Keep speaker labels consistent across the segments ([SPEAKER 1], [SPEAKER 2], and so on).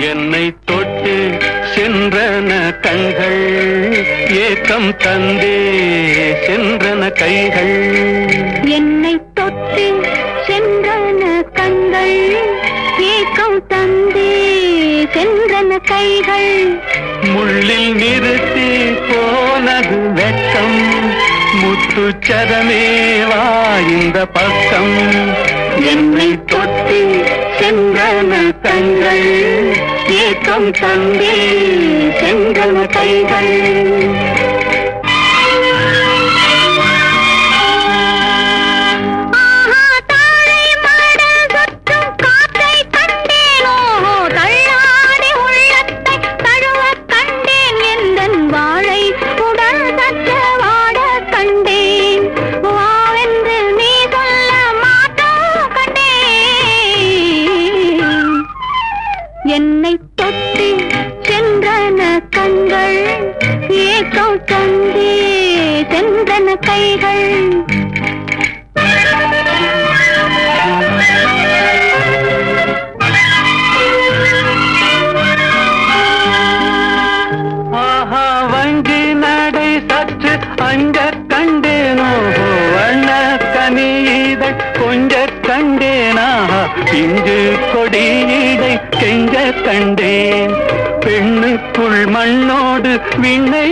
[SPEAKER 1] என்னை தொட்டு சென்றன கண்கள் ஏக்கம் தந்தே சென்றன கைகள்
[SPEAKER 2] என்னை தொட்டு சென்றன கண்கள் ஏக்கம் தந்தே சென்றன கைகள்
[SPEAKER 1] முள்ளில் நிறுத்தி போனது வெட்கம் முத்துச்சரமே வா இந்த பக்கம் என்னை தொட்டு சென்றன கண்கள் ஏக்கம் தந்தே சென்றன கைகள்
[SPEAKER 2] ஆஹா தாழை மடல் சுற்றும் காற்றை கண்டேனோ தள்ளாடி உள்ளத்தை தழுவக் கண்டேன் எந்தன் வாழை உடல் சற்ற வாட கண்டேன் வாவென்று நீ சொல்ல மாட்டோம் கண்டேன் என்னை தொட்டு சென்றன கண்கள் ஏக்கம் தந்தே சென்றன கைகள்
[SPEAKER 1] ஆஹா வங்கி நடை சற்று அங்க கண்டேனோ வண்ண கனியிதழ் கொஞ்ச கண்டேனா இங்கு கொடியிடை கெஞ்ச கண்டேன் பெண்ணுக்குள் மண்ணோடு விண்ணை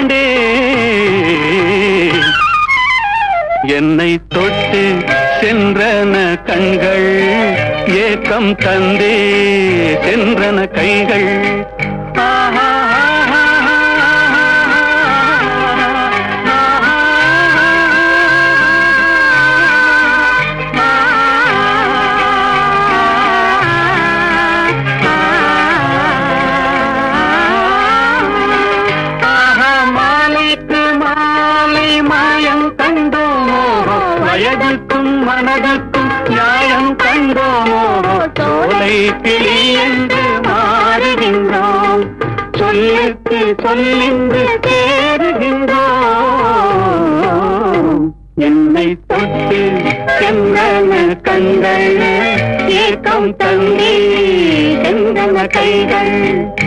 [SPEAKER 1] கண்டேன் என்னை தொட்டு சென்றன கண்கள் ஏக்கம் தந்தே சென்றன கைகள் ஆஹா, ஆஹா, ஆஹா, மாலைக்கு மாலை மாயம் கண்டோமோ வயதுக்கும் மனதுக்கும் நியாயம் கண்டோமோ சோலை கிளி என்று மாறுகின்றோம் சொல்லுக்கு சொல்லின்று சேருகின்றோம் என்னை தொட்டு சென்றன கண்கள் ஏக்கம் தந்தே சென்றன கைகள்